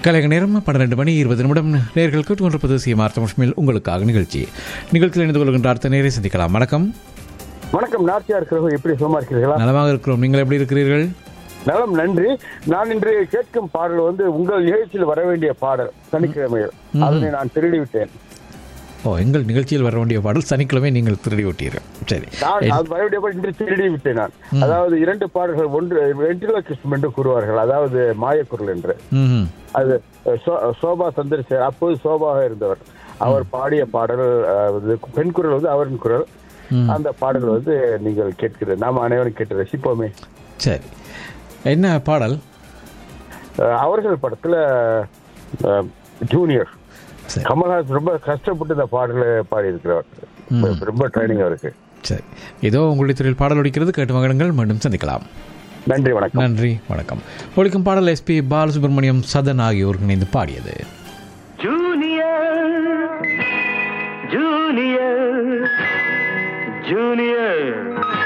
கலைக நேரம் பன்னிரண்டு மணி இருபது நிமிடம் நேர்கள் கேட்டுக்கொண்டிருப்பது சிஎம்ஆர் தமிழ்மில் உங்களுக்காக நிகழ்ச்சி நிகழ்ச்சியில் இணைந்து கொள்கின்ற அடுத்த நேரை சந்திக்கலாம் வணக்கம் வணக்கம் நார்த்தியா இருக்கிறவங்க எப்படி சும்மா இருக்கிறீர்களா நலமாக இருக்கிறோம் நீங்கள் எப்படி இருக்கிறீர்கள் நலம் நன்றி நான் இன்று கேட்கும் பாடல் வந்து உங்கள் நிகழ்ச்சியில் வர வேண்டிய பாடல் சனிக்கிழமையில் அதனை நான் திருடி விட்டேன் ஓ எங்கள் நிகழ்ச்சியில் வர வேண்டிய பாடல் சனிக்கிழமை நீங்கள் திருடி விட்டீர்கள் சரி நான் அது வர வேண்டிய பாடல் இன்று திருடி விட்டேன் நான் அதாவது இரண்டு பாடல்கள் ஒன்று வெண்டிலோகிஸ்டம் என்று கூறுவார்கள் அதாவது மாயக்குரல் என்று ம் அது சோ- சோபா சந்திரசேகர் அப்போது சோபாக இருந்தவர் அவர் பாடிய பாடல் அஹ், இது பெண் குரல் வந்து அவரின் குரல் அந்த பாடல் வந்து நீங்கள் கேட்கிற நாம் அனைவரும் கேட்டு ரசிப்போமே சரி என்ன பாடல் அஹ், அவர்கள் படத்துல அஹ், ஜூனியர் சரி கமல்ஹாசன் ரொம்ப கஷ்டப்பட்டு இந்த பாடலை பாடி இருக்கிறவர் ரொம்ப ட்ரைனிங் அவருக்கு சரி ஏதோ உங்களுடைய துறையில் பாடல் ஒடிக்கிறது கேட்டு மகனங்கள் மீண்டும் சந்திக்கலாம் நன்றி வணக்கம் நன்றி வணக்கம் ஒழிக்கும் பாடல் எஸ்பி பாலசுப்ரமணியம் சதன் ஆகியோர் இணைந்து பாடியது ஜூனியர் ஜூனியர் ஜூனியர்